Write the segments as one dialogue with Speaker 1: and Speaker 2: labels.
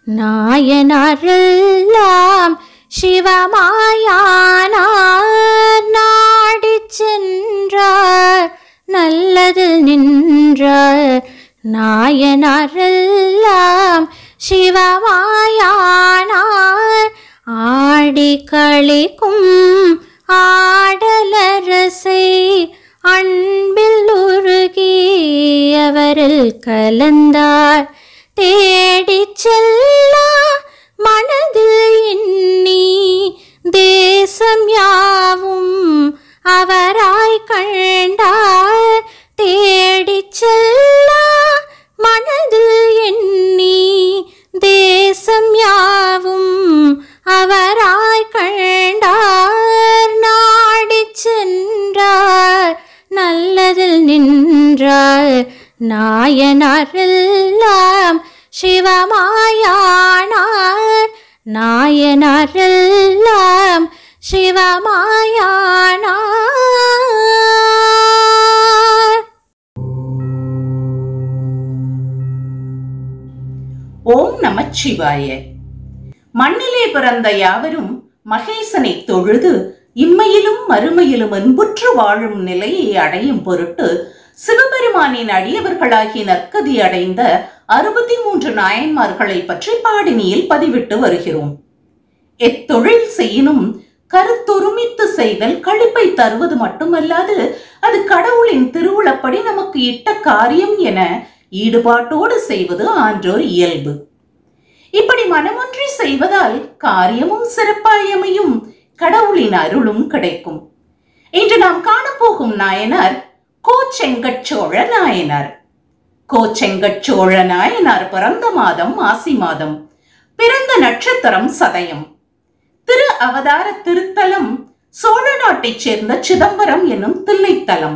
Speaker 1: நாயனாரெல்லாம் சிவமாயானார் நாடிச் சென்றார் நல்லதில் நின்றார் நாயனாரெல்லாம் சிவமாயானார் ஆடி களிக்கும் ஆடலரசை அன்பில் உருகி அவரில் கலந்தார் தேடிச் செல்லா மனதில் எண்ணி தேசம் யாவும் அவராய் கண்டார் தேடிச் செல்லா மனதில் எண்ணி தேசம் யாவும் அவராய் கண்டார் நாடிச் சென்றார் நல்லதில் நின்றார் நாயனாரெல்லாம் சிவமாயானார் நாயனாரெல்லாம் சிவமாயானார்
Speaker 2: ஓம் நமச்சிவாய மண்ணிலே பிறந்த யாவரும் மகேசனை தொழுது இம்மையிலும் மறுமையிலும் என்புற்று வாழும் நிலையை அடையும் பொருட்டு சிவபெருமானின் அடியவர்களாகி நற்கதி அடைந்த அறுபத்தி மூன்று நாயன்மார்களை பற்றி பாடினியில் பதிவிட்டு வருகிறோம் எத்தொழில் செய்யினும் கருத்தொருமித்து செய்தல் களிப்பை தருவது மட்டுமல்லாது அது கடவுளின் திருவுளப்படி நமக்கு இட்ட காரியம் என ஈடுபாட்டோடு செய்வது ஆன்றோர் இயல்பு இப்படி மனமொன்றி செய்வதால் காரியமும் சிறப்பாயமையும் கடவுளின் அருளும் கிடைக்கும் இன்று நாம் காணப்போகும் நாயனார் கோச்செங்கச்சோழ நாயனார் கோச்செங்கச்சோழ நாயனார் பிறந்த மாதம் மாசி மாதம் பிறந்த நட்சத்திரம் சதயம் திரு அவதார திருத்தலம் சோழ நாட்டைச் சேர்ந்த சிதம்பரம் என்னும் தில்லைத்தலம்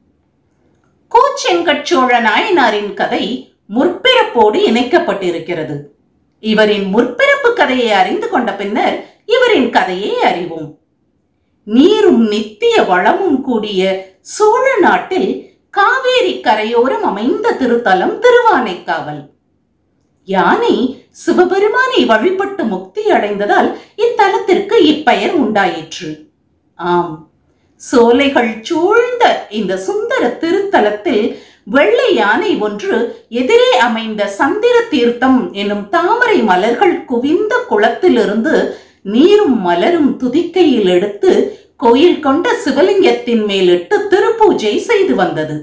Speaker 2: கோச்செங்கச்சோழ நாயனாரின் கதை முற்பிறப்போடு இணைக்கப்பட்டிருக்கிறது இவரின் முற்பிறப்பு கதையை அறிந்து கொண்ட பின்னர் இவரின் கதையை அறிவோம் நீரும் நித்திய வளமும் கூடிய சோழ நாட்டில் காவேரி கரையோரம் அமைந்த திருத்தலம் திருவானைக்காவல் யானை சிவபெருமானை வழிபட்டு முக்தி அடைந்ததால் இத்தலத்திற்கு இப்பெயர் உண்டாயிற்று ஆம் சோலைகள் சூழ்ந்த இந்த சுந்தர திருத்தலத்தில் வெள்ளை யானை ஒன்று எதிரே அமைந்த சந்திர தீர்த்தம் எனும் தாமரை மலர்கள் குவிந்த குளத்திலிருந்து நீரும் மலரும் துதிக்கையில் எடுத்து கோயில் கொண்ட சிவலிங்கத்தின் மேலிட்டு திருப்பூஜை செய்து வந்தது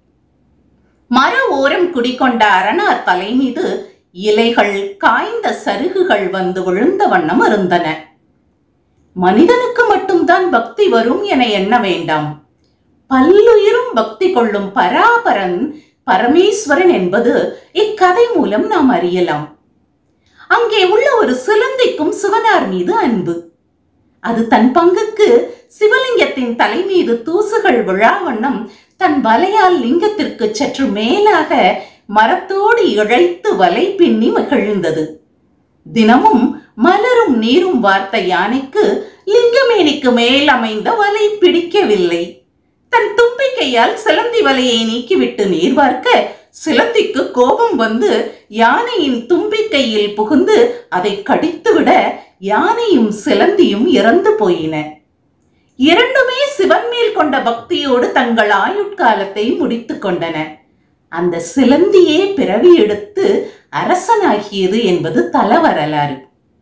Speaker 2: மர ஓரம் குடிகொண்ட அரணார் தலை மீது இலைகள் காய்ந்த சருகுகள் வந்து விழுந்த வண்ணம் இருந்தன மனிதனுக்கு மட்டும்தான் பக்தி வரும் என எண்ண வேண்டாம் பல்லுயிரும் பக்தி கொள்ளும் பராபரன் பரமேஸ்வரன் என்பது இக்கதை மூலம் நாம் அறியலாம் அங்கே உள்ள ஒரு சிலந்திக்கும் சிவனார் மீது அன்பு அது தன் பங்குக்கு சிவலிங்கத்தின் தலை மீது தூசுகள் விழா வண்ணம் தன் வலையால் லிங்கத்திற்கு சற்று மேலாக மரத்தோடு இழைத்து வலை பின்னி மகிழ்ந்தது தினமும் மலரும் நீரும் வார்த்த யானைக்கு லிங்கமேனிக்கு மேல் அமைந்த வலை பிடிக்கவில்லை தன் தும்பிக்கையால் சிலந்தி வலையை நீக்கிவிட்டு நீர் வார்க்க சிலந்திக்கு கோபம் வந்து யானையின் தும்பிக்கையில் புகுந்து அதை கடித்துவிட யானையும் சிலந்தியும் இறந்து போயின இரண்டுமே சிவன் மேல் கொண்ட பக்தியோடு தங்கள் ஆயுட்காலத்தை முடித்துக் கொண்டன அந்த சிலந்தியே பிறவி எடுத்து அரசனாகியது என்பது தல வரலாறு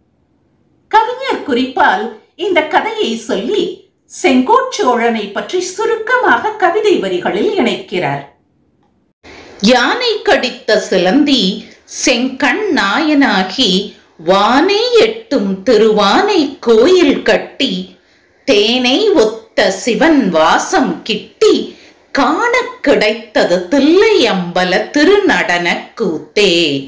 Speaker 2: கவிஞர் குறிப்பால் இந்த கதையை சொல்லி செங்கோச்சோழனை பற்றி சுருக்கமாக கவிதை வரிகளில் இணைக்கிறார் யானை கடித்த சிலந்தி செங்கண் நாயனாகி வானை எட்டும் திருவானை கோயில் கட்டி தேனை ஒத்த சிவன் வாசம் கிட்டி காணக் கிடைத்தது தில்லையம்பல திருநடன கூத்தே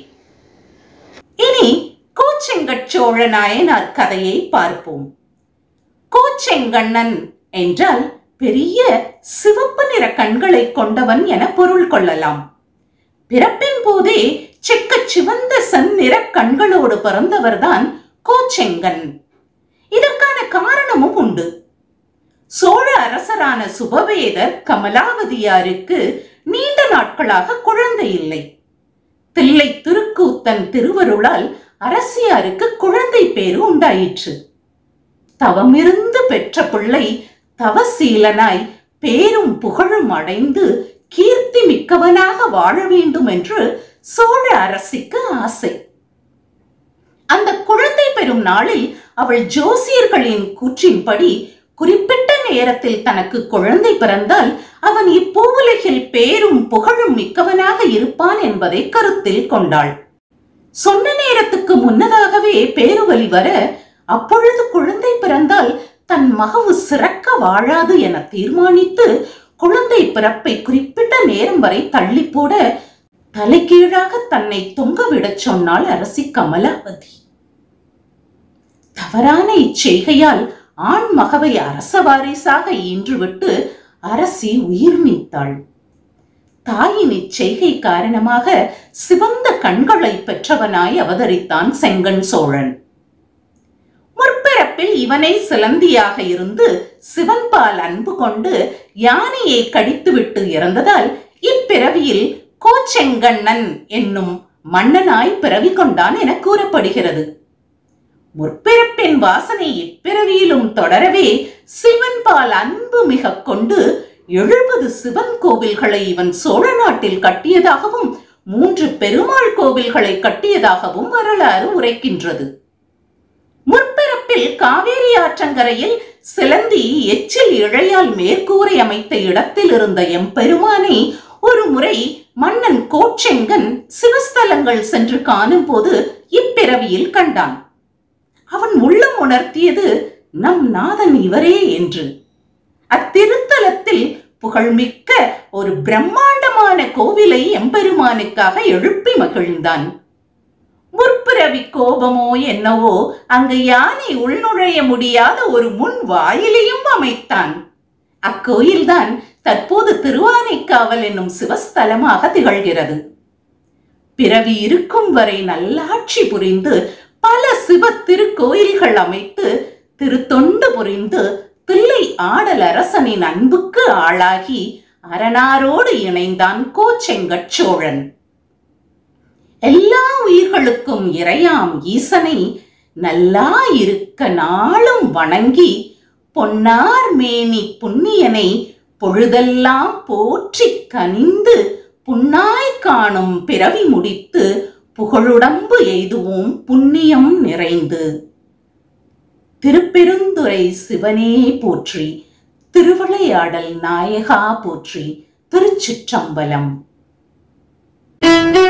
Speaker 2: இனி கூச்செங்கச்சோழ நாயனார் கதையை பார்ப்போம் கூச்செங்கண்ணன் என்றால் பெரிய சிவப்பு நிற கண்களை கொண்டவன் என பொருள் கொள்ளலாம் பிறப்பின் போதே செக்கச் சிவந்த செந்நிற கண்களோடு பிறந்தவர்தான் கோச்செங்கன் இதற்கான காரணமும் உண்டு சோழ அரசரான சுபவேதர் கமலாவதியாருக்கு நீண்ட நாட்களாக குழந்தை இல்லை தில்லை திருக்கூத்தன் திருவருளால் அரசியாருக்கு குழந்தை பேரு உண்டாயிற்று தவமிருந்து பெற்ற பிள்ளை தவசீலனாய் பேரும் புகழும் அடைந்து கீர்த்தி மிக்கவனாக வாழ வேண்டும் என்று சோழ அரசிக்கு ஆசை அந்த குழந்தை பெறும் நாளில் அவள் ஜோசியர்களின் கூற்றின்படி குறிப்பிட்ட நேரத்தில் தனக்கு குழந்தை பிறந்தால் அவன் இப்பூவுலகில் பேரும் புகழும் மிக்கவனாக இருப்பான் என்பதை கருத்தில் கொண்டாள் சொன்ன நேரத்துக்கு முன்னதாகவே பேருவலி வர அப்பொழுது குழந்தை பிறந்தால் தன் மகவு சிறக்க வாழாது என தீர்மானித்து குழந்தை பிறப்பை குறிப்பிட்ட நேரம் வரை தள்ளி போட தலைகீழாக தன்னை தொங்கவிடச் சொன்னாள் அரசி கமலாவதி தவறான இச்செய்கையால் ஆண் மகவை அரச வாரிசாக ஈன்றுவிட்டு அரசி உயிர் நீத்தாள் தாயின் இச்செய்கை காரணமாக சிவந்த கண்களை பெற்றவனாய் அவதரித்தான் செங்கன் சோழன் முற்பிறப்பில் இவனை சிலந்தியாக இருந்து சிவன்பால் அன்பு கொண்டு யானையை கடித்துவிட்டு இறந்ததால் இப்பிறவியில் கோச்செங்கண்ணன் என்னும் மன்னனாய் பிறவி கொண்டான் என கூறப்படுகிறது முற்பிறப்பின் வாசனை இப்பிறவியிலும் தொடரவே சிவன்பால் அன்பு மிக கொண்டு எழுபது சிவன் கோவில்களை இவன் சோழ நாட்டில் கட்டியதாகவும் மூன்று பெருமாள் கோவில்களை கட்டியதாகவும் வரலாறு உரைக்கின்றது முற்பிறப்பில் காவேரி ஆற்றங்கரையில் சிலந்தி எச்சில் இழையால் மேற்கூரை அமைத்த இடத்தில் இருந்த எம்பெருமானை ஒரு முறை மன்னன் கோச்செங்கன் சிவஸ்தலங்கள் சென்று காணும் போது இப்பிறவியில் கண்டான் அவன் உள்ளம் உணர்த்தியது நம் நாதன் இவரே என்று அத்திருத்தலத்தில் புகழ்மிக்க ஒரு பிரம்மாண்டமான கோவிலை எம்பெருமானுக்காக எழுப்பி மகிழ்ந்தான் முற்பிறவி கோபமோ என்னவோ அங்கு யானை உள்நுழைய முடியாத ஒரு முன் வாயிலையும் அமைத்தான் அக்கோயில்தான் தற்போது திருவானைக்காவல் என்னும் சிவஸ்தலமாக திகழ்கிறது பிறவி இருக்கும் வரை நல்லாட்சி புரிந்து பல சிவ திருக்கோயில்கள் அமைத்து திருத்தொண்டு புரிந்து தில்லை ஆடல் அரசனின் அன்புக்கு ஆளாகி அரணாரோடு இணைந்தான் கோச்செங்கட் சோழன் எல்லா உயிர்களுக்கும் இறையாம் ஈசனை நல்லா இருக்க நாளும் வணங்கி பொன்னார் மேனி புண்ணியனை பொழுதெல்லாம் போற்றிக் கனிந்து புன்னாய் காணும் பிறவி முடித்து புகழுடம்பு எய்துவோம் புண்ணியம் நிறைந்து திருப்பெருந்துறை சிவனே போற்றி திருவிளையாடல் நாயகா போற்றி திருச்சிற்றம்பலம்
Speaker 1: Thank you.